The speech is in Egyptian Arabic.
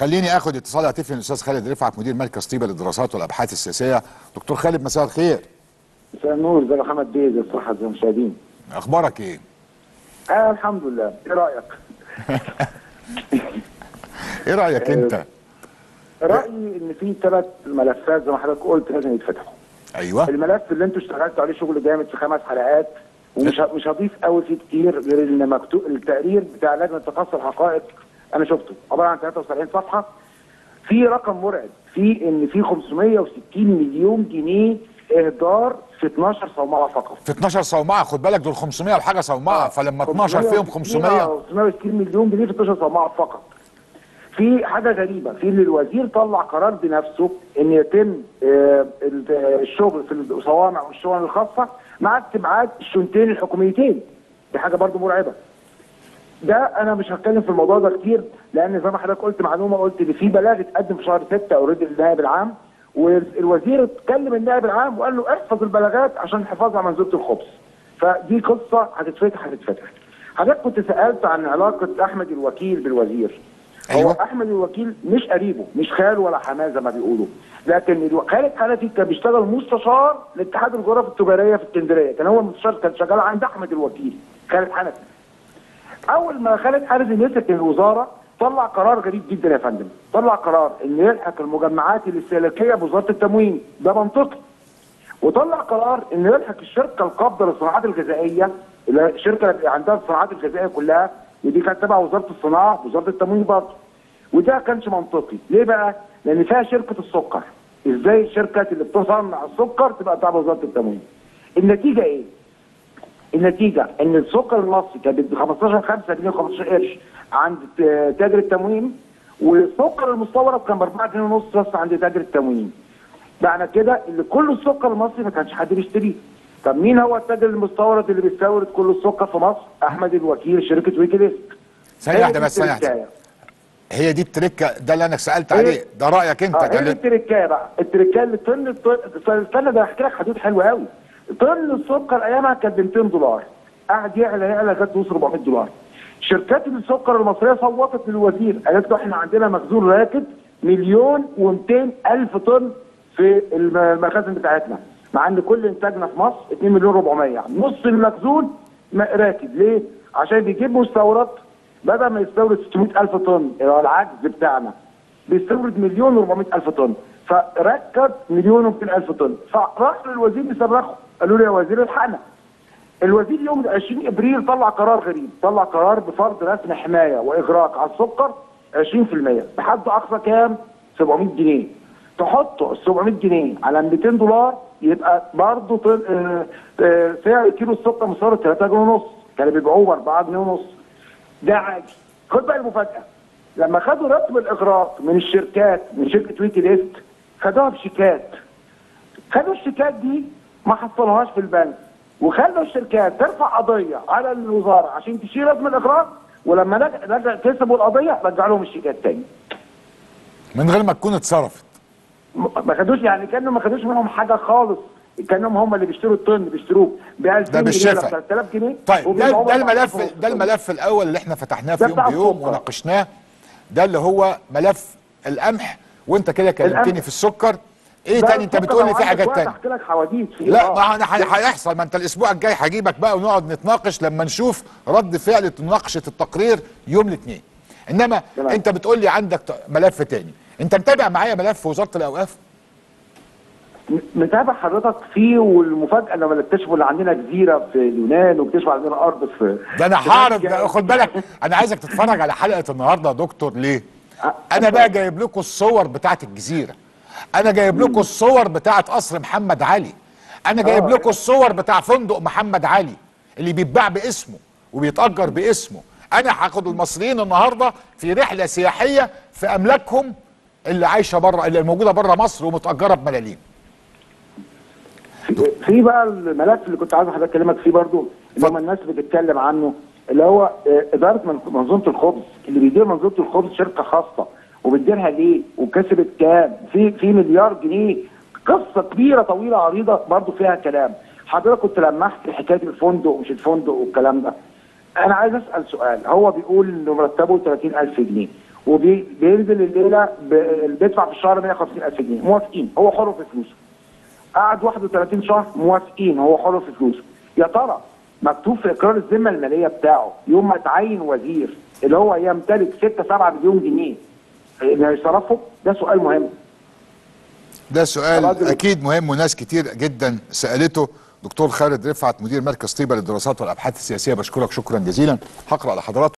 خليني اخد اتصال هاتفي من الاستاذ خالد رفعت مدير مركز طيبه للدراسات والابحاث السياسيه دكتور خالد مساء الخير مساء النور ازي محمد بيه ازي الصحه ازي المشاهدين اخبارك ايه اه الحمد لله ايه رايك ايه رايك انت رايي ان في ثلاث ملفات زي ما حضرتك قلت لازم يتفتحوا ايوه الملف اللي انتوا اشتغلتوا عليه شغل جامد في خمس حلقات ومش ه- مش هضيف قوي فيه كتير غير ان مكتوب التقرير بتاع لجنه تقصي الحقائق انا شفته عباره عن 73 صفحه في رقم مرعب في ان في 560 مليون جنيه اهدار في 12 صومعه فقط في 12 صومعه خد بالك دول 500 وحاجه صومعه فلما 12 فيهم 500 560 مليون جنيه في 12 صومعه فقط في حاجه غريبه في ان الوزير طلع قرار بنفسه ان يتم آه، ال- آه، الشغل في الصوامع والشغل الخاصه مع استبعاد الشنتين الحكوميتين دي حاجه برضو مرعبه ده انا مش هتكلم في الموضوع ده كتير لان زي ما حضرتك قلت معلومه قلت ان في بلاغ اتقدم في شهر 6 اوريدي للنائب العام والوزير اتكلم النائب العام وقال له احفظ البلاغات عشان الحفاظ على منزوله الخبز فدي قصه هتتفتح هتتفتح حضرتك كنت سالت عن علاقه احمد الوكيل بالوزير أيوة. هو احمد الوكيل مش قريبه مش خاله ولا حماه زي ما بيقولوا لكن الو- خالد حنفي كان بيشتغل مستشار لاتحاد الغرف التجاريه في اسكندريه كان هو المستشار كان شغال عند احمد الوكيل خالد حنفي اول ما خالد حنفي مسك الوزاره طلع قرار غريب جدا يا فندم طلع قرار ان يلحق المجمعات الاستهلاكيه بوزاره التموين ده منطقي وطلع قرار ان يلحق الشركه القابضه للصناعات الغذائيه اللي هي الشركه اللي عندها الصناعات الغذائيه كلها ودي كانت تبع وزاره الصناعه وزاره التموين برضه وده كانش منطقي ليه بقى؟ لان فيها شركه السكر ازاي الشركه اللي بتصنع السكر تبقى تبع وزاره التموين النتيجه ايه؟ النتيجه ان السكر المصري كان ب 15 5 جنيه و15 قرش عند ت- تاجر التموين والسكر المستورد كان ب 4 جنيه ونص بس عند تاجر التموين. معنى كده ان كل السكر المصري ما كانش حد بيشتريه. طب مين هو التاجر المستورد اللي بيستورد كل السكر في مصر؟ احمد الوكيل شركه ويكيليست. ثانيه هي واحده دي بس ثانيه واحده التركاية. هي دي التركه ده اللي انا سالت هي- عليه ده رايك انت اه هي كلم التركايه بقى التركايه اللي طن الط- استنى ده هحكي لك حدود حلوه قوي طن السكر ايامها كان ب 200 دولار قعد يعلى يعلى لغايه توصل 400 دولار شركات السكر المصريه صوتت للوزير قالت له احنا عندنا مخزون راكد مليون و200 الف طن في الم- المخازن بتاعتنا مع ان كل انتاجنا في مصر 2 مليون 400 يعني نص المخزون م- راكد ليه؟ عشان بيجيب مستورد بدل ما يستورد 600 الف طن اللي هو العجز بتاعنا بيستورد مليون و400 الف طن فركب مليون و200 الف طن فراح للوزير يصرخه قالوا له يا وزير الحقنا الوزير يوم 20 ابريل طلع قرار غريب طلع قرار بفرض رسم حمايه واغراق على السكر 20% بحد اقصى كام 700 جنيه تحطوا ال 700 جنيه على 200 دولار يبقى برضه طل... آه، آه، سعر كيلو السكر مستورد 3 جنيه ونص كانوا بيبيعوه ب 4 جنيه ونص ده عادي خد بقى المفاجاه لما خدوا رسم الاغراق من الشركات من شركه ويكي ليست خدوها بشيكات خدوا الشيكات دي ما حصلوهاش في البنك وخلوا الشركات ترفع قضيه على الوزاره عشان تشيل رسم الاغراق ولما رجع رجع كسبوا القضيه رجع لهم الشيكات تاني من غير ما تكون اتصرفت م- ما خدوش يعني كانوا ما خدوش منهم حاجه خالص كانهم هم اللي بيشتروا الطن بيشتروه ب 2000 ده جنيه بالشفا. ولا 3000 جنيه طيب ده, وبيبيعوهم ده ب 4000 الملف ونص ده طن. الملف الاول اللي احنا فتحناه في ده يوم بتاع بيوم السكر. وناقشناه ده اللي هو ملف القمح وانت كده كلمتني القمح. في السكر ايه ده تاني انت السكر بتقول لي لو في عندك حاجات وقت تانية احكي لك حواديت فيه لا آه. ما انا ح- هيحصل ما انت الاسبوع الجاي هجيبك بقى ونقعد نتناقش لما نشوف رد فعل مناقشه التقرير يوم الاثنين انما تمام. انت بتقول لي عندك ت- ملف تاني انت متابع معايا ملف وزاره الاوقاف م- متابع حضرتك فيه والمفاجاه لما اكتشفوا ان عندنا جزيره في اليونان واكتشفوا عندنا ارض في ده انا في هعرف نيجيريا. ده خد بالك انا عايزك تتفرج على حلقه النهارده يا دكتور ليه أه، انا بقى جايب لكم الصور بتاعت الجزيره انا جايب لكم الصور بتاعت قصر محمد علي انا جايب آه. لكم الصور بتاع فندق محمد علي اللي بيتباع باسمه وبيتأجر باسمه انا هاخد المصريين النهارده في رحله سياحيه في املاكهم اللي عايشه بره اللي موجوده بره مصر ومتأجره بملاليم في- في بقى الملف اللي كنت عايز حضرتك اكلمك فيه برضو اللي هم اتفضل. الناس بتتكلم عنه اللي هو آه، اداره من- منظومه الخبز اللي بيدير منظومه الخبز شركه خاصه وبتديرها ليه وكسبت كام في في مليار جنيه قصه كبيره طويله عريضه برضو فيها كلام حضرتك كنت لمحت حكايه الفندق ومش الفندق والكلام ده انا عايز اسال سؤال هو بيقول انه مرتبه 30000 جنيه وبينزل الليله ب- بيدفع في الشهر 150 الف جنيه موافقين هو حر في فلوسه قعد 31 شهر موافقين هو حر في فلوسه يا ترى مكتوب في اقرار الذمه الماليه بتاعه يوم ما تعين وزير اللي هو يمتلك 6 7 مليون جنيه انه يصرفهم ده سؤال مهم ده سؤال الراجل- اكيد مهم وناس كتير جدا سالته دكتور خالد رفعت مدير مركز طيبه للدراسات والابحاث السياسيه بشكرك شكرا جزيلا هقرا لحضراتكم